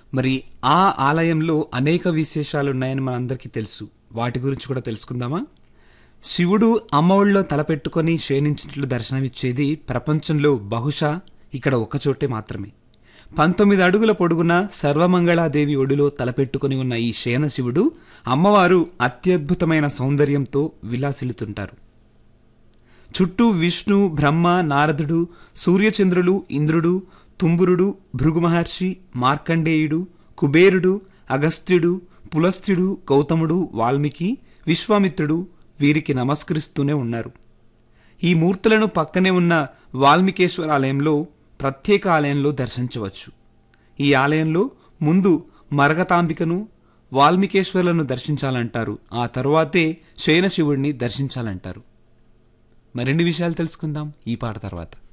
మరి ఆ ఆలయంలో అనేక విశేషాలు ఉన్నాయని మనందరికీ తెలుసు వాటి గురించి కూడా తెలుసుకుందామా శివుడు అమ్మఒళ్ళలో తలపెట్టుకొని శయనించినట్లు దర్శనమిచ్చేది ప్రపంచంలో బహుశా ఇక్కడ ఒక్కచోటే మాత్రమే పంతొమ్మిది అడుగుల పొడుగున సర్వమంగళాదేవి ఒడిలో తలపెట్టుకొని ఉన్న ఈ శయన శివుడు అమ్మవారు అత్యద్భుతమైన సౌందర్యంతో విలాసిల్లుతుంటారు చుట్టూ విష్ణు బ్రహ్మ నారదుడు సూర్యచంద్రులు ఇంద్రుడు తుంబురుడు భృగు మహర్షి మార్కండేయుడు కుబేరుడు అగస్త్యుడు పులస్త్యుడు గౌతముడు వాల్మీకి విశ్వామిత్రుడు వీరికి నమస్కరిస్తూనే ఉన్నారు ఈ మూర్తులను పక్కనే ఉన్న వాల్మీకేశ్వర ఆలయంలో ప్రత్యేక ఆలయంలో దర్శించవచ్చు ఈ ఆలయంలో ముందు మరగతాంబికను వాల్మీకేశ్వరులను దర్శించాలంటారు ఆ తరువాతే శయన శివుడిని దర్శించాలంటారు మరిన్ని విషయాలు తెలుసుకుందాం ఈ పాట తర్వాత